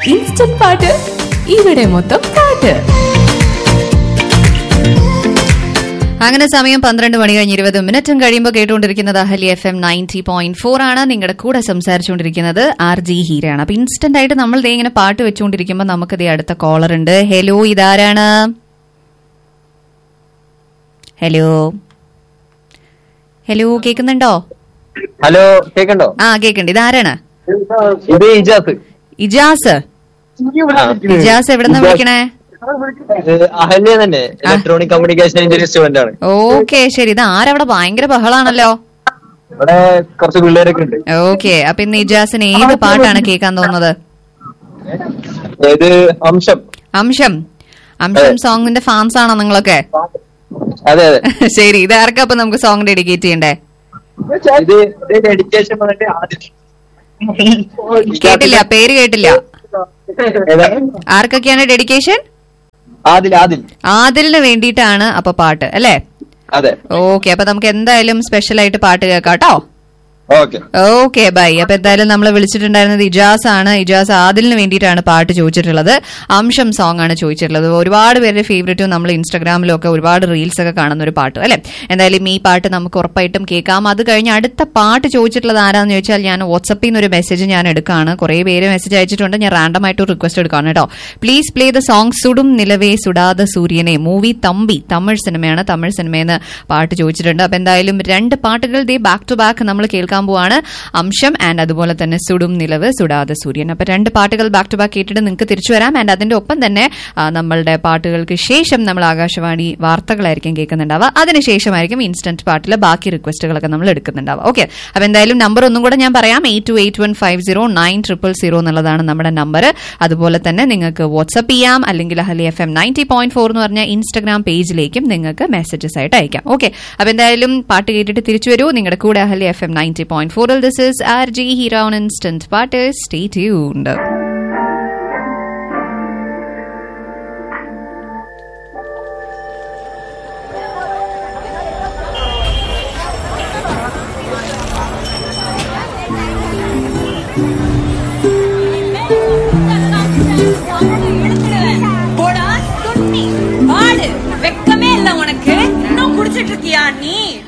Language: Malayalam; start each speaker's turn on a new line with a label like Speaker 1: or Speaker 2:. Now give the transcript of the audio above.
Speaker 1: ഇൻസ്റ്റന്റ് പാട്ട് ഇവിടെ മൊത്തം പാട്ട്
Speaker 2: അങ്ങനെ സമയം പന്ത്രണ്ട് മണി കഴിഞ്ഞ് ഇരുപത് മിനിറ്റും കഴിയുമ്പോൾ കേട്ടുകൊണ്ടിരിക്കുന്നത് Ahali F M ninety point four ആണ് നിങ്ങളുടെ കൂടെ സംസാരിച്ചുകൊണ്ടിരിക്കുന്നത് ആർ ജി ഹീരയാണ് അപ്പൊ ഇൻസ്റ്റന്റ് ആയിട്ട് നമ്മൾ ദേ ഇങ്ങനെ പാട്ട് വെച്ചുകൊണ്ടിരിക്കുമ്പോൾ നമുക്ക് ദേ അടുത്ത കോളർ ഉണ്ട് ഹലോ ഇതാരാണ് ഹലോ ഹലോ കേൾക്കുന്നുണ്ടോ
Speaker 3: ഹലോ കേക്കണ്ടോ
Speaker 2: ആ കേൾക്കുന്നുണ്ട് ഇതാരാണ്
Speaker 3: ഇത് ഇജാസ്
Speaker 2: ഇജാസ് ഇജാസ് എവിടെന്നാ വിളിക്കണേ
Speaker 3: ഇത് അഹല്യ തന്നെ ഇലക്ട്രോണിക് കമ്മ്യൂണിക്കേഷൻ എഞ്ചിനീയർ സ്റ്റുഡന്റ് ആണ്
Speaker 2: ഓക്കെ ശരി ഇത് ആരവിടെ ഭയങ്കര ബഹളാണല്ലോ
Speaker 3: ഇവിടെ കുറച്ച് പിള്ളേരൊക്കെ ഉണ്ട്
Speaker 2: ഓക്കെ അപ്പൊ ഇന്ന് ഇജാസിന് ഏത് പാട്ടാണ് കേൾക്കാൻ തോന്നുന്നത്
Speaker 3: ഇത് അംശം
Speaker 2: അംശം അംശം സോങ്ങിന്റെ ഫാൻസ് ആണോ നിങ്ങളൊക്കെ
Speaker 3: അതെ അതെ
Speaker 2: ശരി ഇത് ആർക്കാ അപ്പൊ നമുക്ക് സോങ് ഡെഡിക്കേറ്റ് ചെയ്യണ്ടേ
Speaker 3: ഇത് ഇത് ഡെഡിക്കേഷൻ വന്നിട്ട് ആദ്യം
Speaker 2: കേട്ടില്ല പേര് കേട്ടില്ല
Speaker 3: ഏതാ?
Speaker 2: ആർക്കൊക്കെയാണ് ഡെഡിക്കേഷൻ
Speaker 3: ആദിൽ ആദിൽ
Speaker 2: ആദിലിന് വേണ്ടിയിട്ടാണ് അപ്പൊ പാട്ട് അല്ലേ
Speaker 3: അതെ
Speaker 2: ഓക്കെ അപ്പൊ നമുക്ക് എന്തായാലും സ്പെഷ്യൽ ആയിട്ട് പാട്ട് കേൾക്കാം കേട്ടോ
Speaker 3: ഓക്കെ
Speaker 2: ഓക്കെ ബൈ അപ്പൊ എന്തായാലും നമ്മൾ വിളിച്ചിട്ടുണ്ടായിരുന്നത് ഇജാസ് ആണ് ഇജാസ് ആദിലിന് വേണ്ടിയിട്ടാണ് പാട്ട് ചോദിച്ചിട്ടുള്ളത് അംശം സോങ് ആണ് ചോദിച്ചിട്ടുള്ളത് ഒരുപാട് പേരുടെ ഫേവറേറ്റും നമ്മൾ ഇൻസ്റ്റാഗ്രാമിലും ഒക്കെ ഒരുപാട് റീൽസ് ഒക്കെ കാണുന്ന ഒരു പാട്ട് അല്ലെ എന്തായാലും ഈ പാട്ട് നമുക്ക് ഉറപ്പായിട്ടും കേൾക്കാം അത് കഴിഞ്ഞ് അടുത്ത പാട്ട് ചോദിച്ചിട്ടുള്ളത് ആരാന്ന് ചോദിച്ചാൽ ഞാൻ വാട്സപ്പിൽ നിന്ന് ഒരു മെസ്സേജ് ഞാൻ എടുക്കുകയാണ് കുറെ പേര് മെസ്സേജ് അയച്ചിട്ടുണ്ട് ഞാൻ റാൻഡം ആയിട്ട് ഒരു റിക്വസ്റ്റ് എടുക്കുകയാണ് കേട്ടോ പ്ലീസ് പ്ലേ ദ സോങ് സുടും നിലവേ സുടാத സൂര്യനെ മൂവി തമ്പി തമിഴ് സിനിമയാണ് തമിഴ് സിനിമയെന്ന് പാട്ട് ചോദിച്ചിട്ടുണ്ട് അപ്പൊ എന്തായാലും രണ്ട് പാട്ടുകൾ ദേ ബാക്ക് ടു ബാക്ക് നമ്മൾ കേൾക്കാൻ പോവാണ് അംശം ആൻഡ് അതുപോലെ തന്നെ സുടും നിലവ് സുടാத സൂര്യൻ അപ്പൊ രണ്ട് പാട്ടുകൾ ബാക്ക് ടു ബാക്ക് കേട്ടിട്ട് നിങ്ങൾക്ക് തിരിച്ചു വരാം ആൻഡ് അതിന്റെ ഒപ്പം തന്നെ ആ, നമ്മളുടെ പാട്ടുകൾക്ക് ശേഷം നമ്മൾ ആകാശവാണി വാർത്തകളായിരിക്കും കേൾക്കുന്നുണ്ടാവുക അതിനുശേഷമായിരിക്കും ഇൻസ്റ്റന്റ് പാട്ടിൽ ബാക്കി റിക്വസ്റ്റുകളൊക്കെ നമ്മൾ എടുക്കുന്നുണ്ടാവുക ഓക്കെ അപ്പൊ എന്തായാലും നമ്പർ ഒന്നും കൂടെ ഞാൻ പറയാം eight two eight one five zero nine triple zero എന്നുള്ളതാണ് നമ്മുടെ നമ്പർ അതുപോലെ തന്നെ നിങ്ങൾക്ക് വാട്സ്ആപ്പ് ചെയ്യാം അല്ലെങ്കിൽ Ahali F M ninety point four എന്ന് പറഞ്ഞ ഇൻസ്റ്റഗ്രാം പേജിലേക്കും നിങ്ങൾക്ക് മെസ്സേജസ് ആയിട്ട് അയക്കാം ഓക്കെ അപ്പൊ എന്തായാലും പാട്ട് കേട്ടിട്ട് തിരിച്ചു വരൂ നിങ്ങളുടെ കൂടെ Ahali F M ninety point ഫോറിൽ this is R J hero on instant പാട്ട് സ്റ്റേ ട്യൂൺഡ്
Speaker 4: போடா தொட்டி ஆடு வெக்கமே இல்ல உனக்கு இன்னும் குடிச்சிட்டு இருக்கியா நீ